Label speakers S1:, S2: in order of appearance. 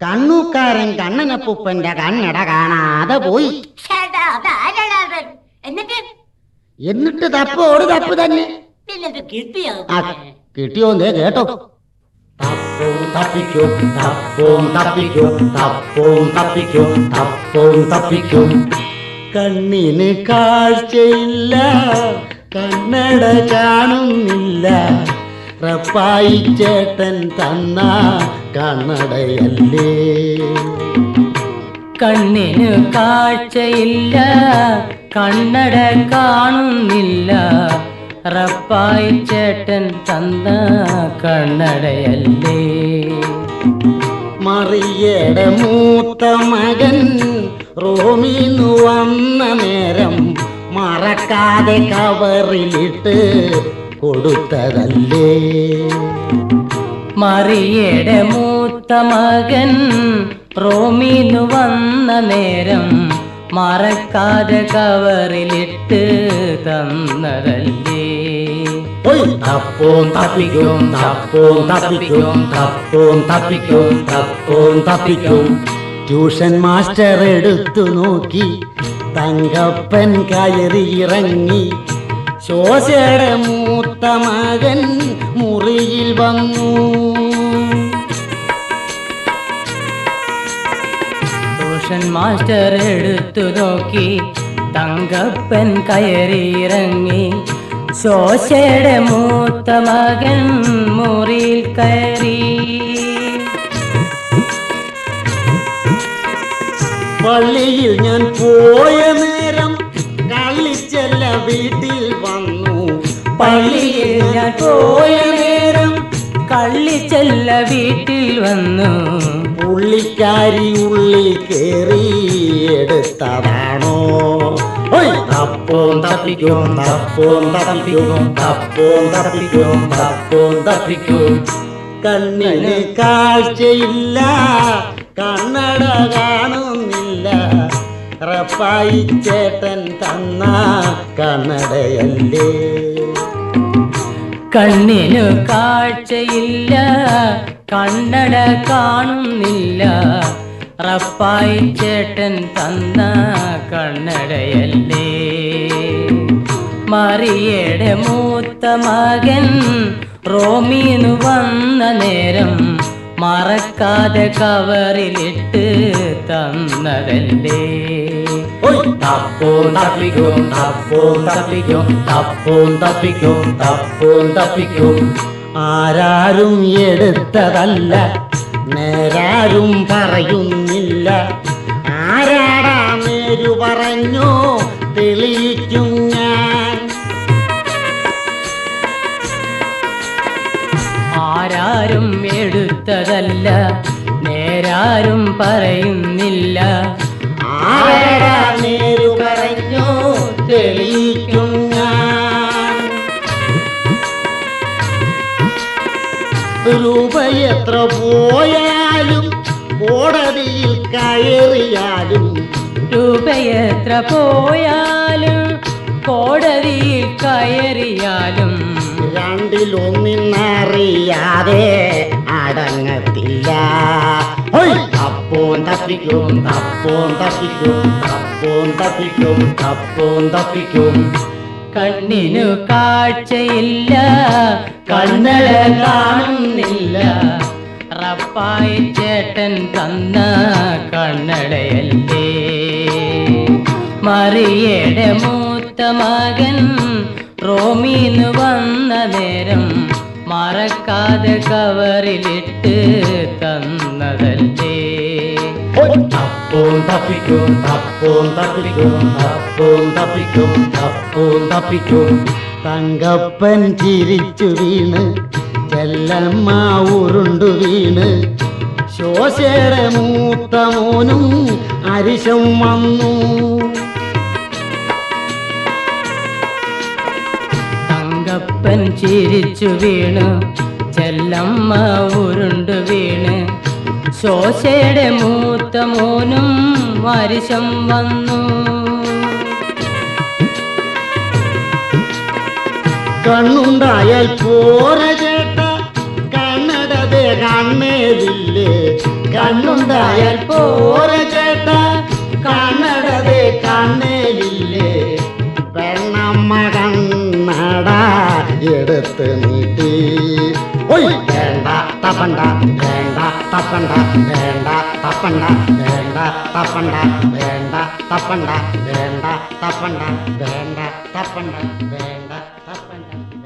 S1: കണ്ണൂക്കാരൻ കണ്ണനപ്പൂപ്പന്റെ കണ്ണട കാണാതെ പോയി
S2: ചേട്ടാ അതാരാണ് അവൻ? എന്നിട്ട്
S1: എന്നിട്ട് തപ്പോട് തപ്പ് തന്നെ
S2: പിന്നത് കിട്ടിയോ
S1: ആ കിട്ടിയോന്നേ കേട്ടോ തപ്പും തപ്പിക്കും തപ്പും തപ്പിക്കും തപ്പും തപ്പിക്കും തപ്പും തപ്പിക്കും കണ്ണിന് കാഴ്ചയില്ല കണ്ണട കാണുന്നില്ല റപ്പായി ചേട്ടൻ തന്ന കണ്ണടയല്ലേ
S3: കണ്ണിന് കാഴ്ചയില്ല കണ്ണട കാണുന്നില്ല റപ്പായി ചേട്ടൻ തന്ന കണ്ണടയല്ലേ
S1: മറിയയുടെ മൂത്ത മകൻ റോമീന്നു വന്ന നേരം മറക്കാതെ കവറിലിട്ട് കൊടുത്തതല്ലേ
S3: മറിയയുടെ മൂത്ത മകൻ റോമീന്നു വന്ന നേരം മറക്കാതെ കവറിലിട്ട് തന്നതല്ലേ
S1: ഓയ് തപ്പോം തപ്പിക്കും തപ്പോം തപ്പിക്കും തപ്പോം തപ്പിക്കും തപ്പോം തപ്പിക്കും ട്യൂഷൻ മാസ്റ്റർ എടുത്തു നോക്കി തങ്കപ്പൻ കയറി ഇറങ്ങി ശോശയുടെ മൂത്ത മകൻ മുറിയിൽ വന്നു
S3: ട്യൂഷൻ മാസ്റ്റർ എടുത്തു നോക്കി തങ്കപ്പൻ കയറിയിറങ്ങി ശോശയുടെ മൂത്ത മകൻ മുറിയിൽ കയറി
S1: പള്ളിയിൽ ഞാൻ പോയ നേരം കള്ളിച്ചെല്ല വീട്ടിൽ വന്നു
S3: പള്ളിയിൽ ഞാൻ പോയ നേരം കള്ളിച്ചെല്ല വീട്ടിൽ വന്നു
S1: പുള്ളിക്കാരി ഉള്ളിൽ കേറി എടുത്തതാണോ ഓയ് തപ്പോം തപ്പിക്കും തപ്പോം തപ്പിക്കും തപ്പോം തപ്പിക്കും തപ്പോം തപ്പിക്കും കണ്ണിന് കാഴ്ചയില്ല കണ്ണട കാണുന്നില്ല റപ്പായി ചേട്ടൻ തന്ന കണ്ണടയല്ലേ
S3: കണ്ണിനു കാഴ്ചയില്ല കണ്ണട കാണുന്നില്ല റപ്പായി ചേട്ടൻ തന്ന കണ്ണടയല്ലേ മറിയയുടെ മൂത്ത മകൻ റോമീന്നു വന്ന നേരം മറക്കാതെ കവറിലിട്ട് തന്നതല്ലേ
S1: ഓയ് തപ്പോം തപ്പിക്കും തപ്പോം തപ്പിക്കും തപ്പോം തപ്പിക്കും തപ്പോം തപ്പിക്കും ആരാരും എടുത്തതല്ല നേരാരും പറയുന്നില്ല ആരാടാ നേരു പറഞ്ഞോ തെളിയിക്കും ഞാൻ
S3: ആരാരും എടുത്തതല്ല നേരാരും പറയുന്നില്ല
S1: ആരാടാ നേരു പറഞ്ഞോ തെളിയിക്കും ഞാൻ രൂപ എത്ര പോയാലും കോടതിയിൽ കയറിയാലും
S3: രൂപയെത്ര പോയാലും കോടതിയിൽ കയറിയാലും
S1: രണ്ടിലൊന്നിന്നറിയാതെ അടങ്ങത്തില്ല ഹൊയ്! തപ്പോം തപ്പിക്കും തപ്പോം തപ്പിക്കും തപ്പോം തപ്പിക്കും തപ്പോം തപ്പിക്കും
S3: കണ്ണിനു കാഴ്ചയില്ല കണ്ണട കാണുന്നില്ല റപ്പായി ചേട്ടൻ തന്ന കണ്ണടയല്ലേ മറിയയുടെ മൂത്ത മകൻ റോമീന്ന് വന്ന നേരം മറക്കാതെ കവറിലിട്ട് തന്നതല്ലേ
S1: ഹൊയ്! തപ്പോം തപ്പിക്കും തപ്പോം തപ്പിക്കും തപ്പോം തപ്പിക്കും തപ്പോം തപ്പിക്കും തങ്കപ്പൻ ചിരിച്ചു വീണ് ചെല്ലമ്മ ഉരുണ്ടു വീണ് ശോശയുടെ മൂത്ത മോനും അരിശം വന്നു
S3: തങ്കപ്പൻ ചിരിച്ചു വീണു ചെല്ലമ്മ ഉരുണ്ടു വീണ് ശോശയുടെ മൂത്ത മോനും വരിശം വന്നു
S1: കണ്ണുണ്ടായാൽ പോര ചേട്ട കണ്ണടതെ കണ്ണേതില്ലേ കണ്ണുണ്ടായാൽ പോരെ ചേട്ട കണ്ണടത് കണ്ണേലില്ലേ പെണ്ണമ്മ കണ്ണട എടുത്ത് നീട്ടി ഒയ് വേണ്ട തപ്പണ്ട വേണ്ട തപ്പണ്ട വേണ്ട തപ്പണ്ട വേണ്ട തപ്പണ്ട വേണ്ട തപ്പണ്ട വേണ്ട തപ്പണ്ട വേണ്ട തപ്പണ്ട വേണ്ട തപ്പണ്ട